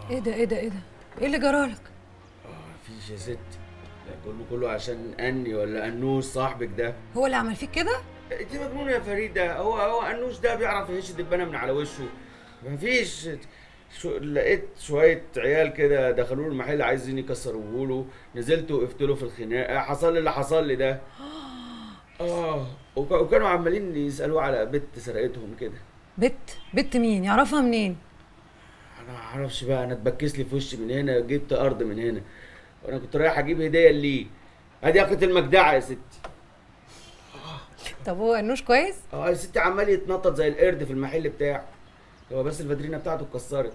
ايه ده ايه ده ايه ده ايه اللي جرالك مفيش يا ستي لا كله كله عشان اني ولا انوش صاحبك ده هو اللي عمل فيك كده انت مجنونه يا فريده هو هو انوش ده بيعرف يهش دبانه من على وشه مفيش شو لقيت شويه عيال كده دخلوا له المحل عايزين يكسروه له نزلت وقفت له في الخناقه حصل لي اللي حصل لي ده اه وك- وكانوا عمالين يسالوه على بنت سرقتهم كده بت بت مين يعرفها منين انا ما اعرفش بقى انا اتبكس لي في وشي من هنا جبت ارض من هنا وانا كنت رايح اجيب هديه ليه ادي اخت المجدعه يا ستي طب هو انوش كويس اه يا ستي عمال يتنطط زي القرد في المحل بتاعه هو بس الفاترينا بتاعته اتكسرت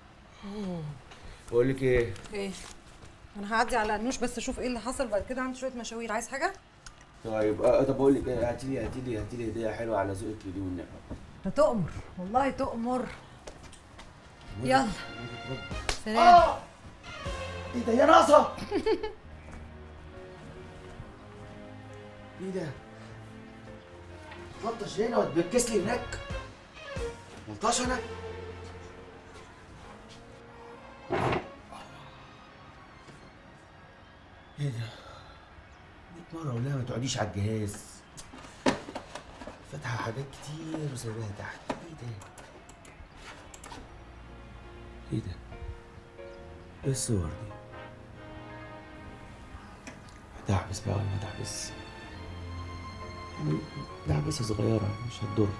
بقول لك ايه ايه انا هعدي على انوش بس اشوف ايه اللي حصل بعد كده عندي شويه مشاوير عايز حاجه طيب آه طب بقول لك ايه هاتي لي هاتي لي هاتي لي هديه حلوه على ذوقك دي والنعمه هتؤمر والله تؤمر يلا سلام ايه ده يا ناقصه ايه ده تلطش هنا وتبكس لي هناك ملطش انا ايه ده 100 مره ولا ما تقعديش على الجهاز فاتحه حاجات كتير وسايباها تحت ايه ده ايه ده ايه الصور دي هتحبس بقى ولا ما تحبس يعني دعبسة صغيرة مش هتضر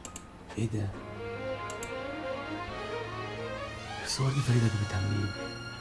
ايه ده؟ الصور دي فريدة جابتها منين؟